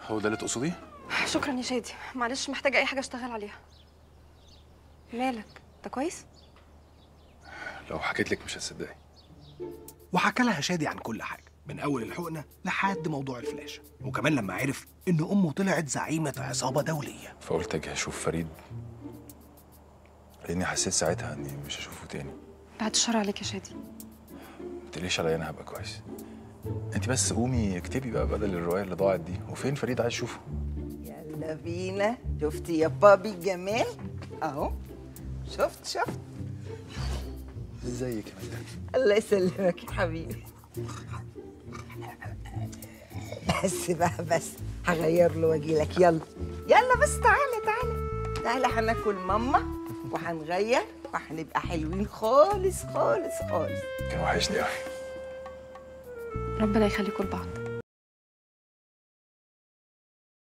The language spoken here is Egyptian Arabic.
هو ده اللي تقصديه شكرا يا شادي معلش محتاجه اي حاجه اشتغل عليها مالك انت كويس لو حكيت لك مش هتصدقي وحكى لها شادي عن كل حاجه من اول الحقنه لحد موضوع الفلاشه وكمان لما عرف ان امه طلعت زعيمه عصابه دوليه فقلت اجي اشوف فريد لاني حسيت ساعتها اني مش هشوفه تاني بعد الشر عليك يا شادي ما تقليش عليا انا هبقى كويس انت بس قومي اكتبي بقى بدل الروايه اللي ضاعت دي وفين فريد عايز اشوفه يلا بينا شفتي يا بابي الجمال اهو شفت شفت ازيك يا مدام الله يسلمك يا حبيبي بس بقى بس هغير له واجي لك يلا يلا بس تعالى تعالى تعالى هناكل ماما وهنغير وهنبقى حلوين خالص خالص خالص كان وحشني قوي ربنا يخليكم لبعض